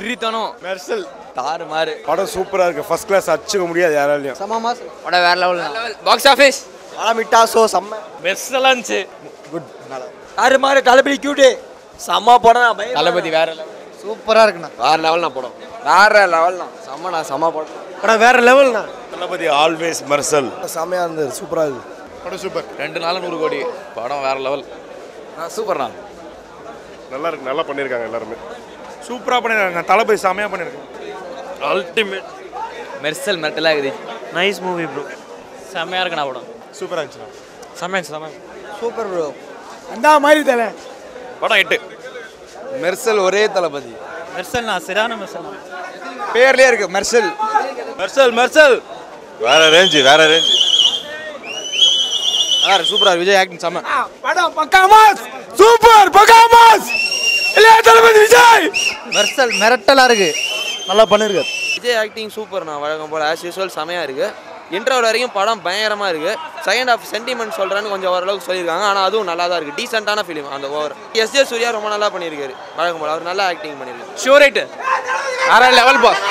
வெறித்தனம் மெர்சல் தாறு மாறு படம் சூப்பரா இருக்கு ஃபர்ஸ்ட் கிளாஸ் அடிச்சுக்க முடியாது யாராலையும் சமாமாஸ் படம் வேற லெவல் பாக்ஸ் ஆஃபீஸ் ஆலமிட்டா ஸோ செம்ம பெஸ்டெல்லாம் இருந்துச்சு குட் நல்லா தாறு மாறு தளபதி கியூட்டு செம்ம படம் தளபதி வேற லெவல் சூப்பராக இருக்குண்ணா வேற லெவல்னா படம் வேற லெவல்னா செம்மண்ணா செம்ம படம் படம் வேற லெவல்ண்ணா தளபதி ஆல்வேஸ் மெர்சல் செம்மையாக இருந்தது சூப்பராக இருக்குது படம் சூப்பர் ரெண்டு நாள் நூறு கோடி படம் வேற லெவல் சூப்பர்ண்ணா நல்லா இருக்கு நல்லா பண்ணியிருக்காங்க எல்லாருமே சூப்பராக பண்ணியிருக்காங்க தளபதி செமையாக பண்ணியிருக்காங்க அல்டிமேட் மெர்சல் மெர்டலாக இருக்குது நைஸ் மூவி ப்ரோ செம்மையாக இருக்குண்ணா படம் சூப்பராக இருந்துச்சு செம்மையா செம்மையா சூப்பர் ப்ரோ அந்த மாதிரி தலை படம் எட்டு மெர்சல் ஒரே தளபதி மெர்சல்ண்ணா சரியான மெர்சல் பேர்லயே இருக்கு மெர்சல் மெர்சல் மெர்சல் வேற ரேஞ்சு வேற ரேஞ்சு நல்லா இருக்கு சூப்பரா இருக்கு விஜய் ஆக்டிங் செம்ம படம் பக்காமாஸ் சூப்பர் பக்காமாஸ் இல்லையா தளபதி விஜய் மெர்சல் மிரட்டலாக இருக்குது நல்லா பண்ணியிருக்காரு விஜய் ஆக்டிங் சூப்பர்ண்ணா வழக்கம் போல் ஆஸ் யூஸ்வல் செமையாக இருக்குது இன்டர்வல் வரைக்கும் படம் பயங்கரமாக இருக்குது செகண்ட் ஆஃப் சென்டிமெண்ட் சொல்கிறேன்னு கொஞ்சம் ஓரளவுக்கு சொல்லியிருக்காங்க ஆனால் அதுவும் நல்லா தான் இருக்குது டீசெண்டான ஃபிலிம் அந்த ஓவர் எஸ் ஜே சூர்யா ரொம்ப நல்லா பண்ணியிருக்காரு வழக்கம் போல் அவர் நல்லா ஆக்டிங் பண்ணியிருக்காரு ஷூ ரைட்டு வேற லெவல் பாஸ்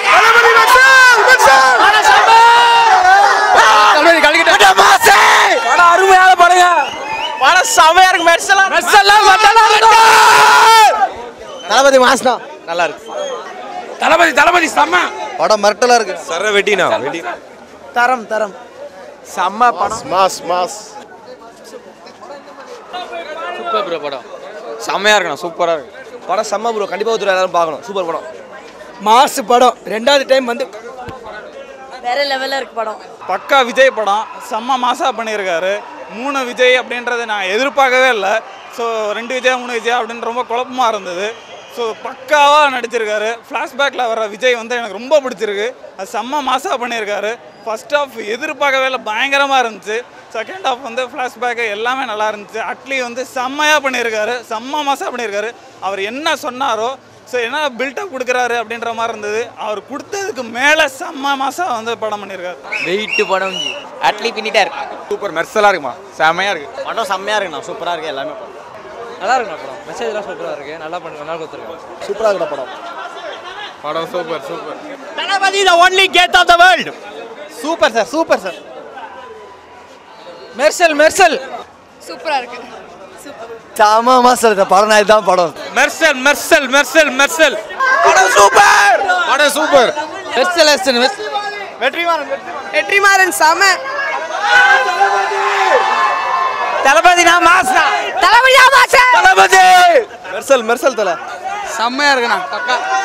தளபதி கலக்கிட்ட படம் அருமையான படங்க படம் செமையா இருக்கு மெர்சல் மெர்சல்லாம் தளபதி மாஸ்னா நல்லா இருக்கு தளபதி தளபதி செம்ம படம் மிரட்டலாக இருக்குது சர வெட்டினா வெட்டி தரம் தரம் செம்ம படம் மாஸ் மாஸ் சூப்பர் ப்ரோ படம் செம்மையா இருக்குண்ணா சூப்பரா இருக்கு படம் செம்ம ப்ரோ கண்டிப்பா ஒருத்தர் எல்லாரும் பார்க்கணும் சூப்பர் படம் மாஸ் படம் ரெண்டாவது டைம் வந்து வேற லெவல்ல இருக்கு படம் பக்கா விஜய் படம் செம்ம மாசா பண்ணியிருக்காரு மூணு விஜய் அப்படின்றத நான் எதிர்பார்க்கவே இல்லை ஸோ ரெண்டு விஜய் மூணு விஜய் அப்படின்னு ரொம்ப குழப்பமாக இருந்தது ஸோ பக்காவாக நடிச்சிருக்காரு ஃப்ளாஷ்பேக்கில் வர விஜய் வந்து எனக்கு ரொம்ப பிடிச்சிருக்கு அது செம்ம மாசா பண்ணியிருக்காரு ஃபர்ஸ்ட் ஹாஃப் எதிர்பார்க்கவே இல்லை பயங்கரமாக இருந்துச்சு செகண்ட் ஹாஃப் வந்து ஃப்ளாஷ்பேக்கு எல்லாமே நல்லா இருந்துச்சு அட்லி வந்து செம்மையாக பண்ணியிருக்காரு செம்ம மாசா பண்ணியிருக்காரு அவர் என்ன சொன்னாரோ ஸோ என்ன பில்டப் கொடுக்குறாரு அப்படின்ற மாதிரி இருந்தது அவர் கொடுத்ததுக்கு மேலே செம்ம மாசம் வந்து படம் பண்ணியிருக்காரு வெயிட் படம் ஜி அட்லி பின்னிட்டார் சூப்பர் மெர்சலா இருக்குமா செமையா இருக்கு படம் செம்மையாக இருக்குண்ணா சூப்பராக இருக்குது எல்லாமே நல்லா இருக்குண்ணா படம் மெசேஜ்லாம் சூப்பரா இருக்கு நல்லா பண்ணி நல்லா கொடுத்துருக்காங்க சூப்பராக இருக்குண்ணா படம் படம் super super Thalapathy the only god of the world super sir super sir Mersal Mersal சூப்பரா இருக்கு சூப்பர் செம்ம மாசம் இந்த படம் நான் இதுதான் படம் மெர்சல் மெர்சல் மெர்சல் மெர்சல் படம் சூப்பர் படம் சூப்பர் மெர்சல் எஸ்டன் வெற்றிமாறன் வெற்றிமாறன் செம தளபதி நான் மாசா தளபதி மாசா மெர்சல் மெர்சல் தல செம்மையா இருக்குண்ணா பக்கா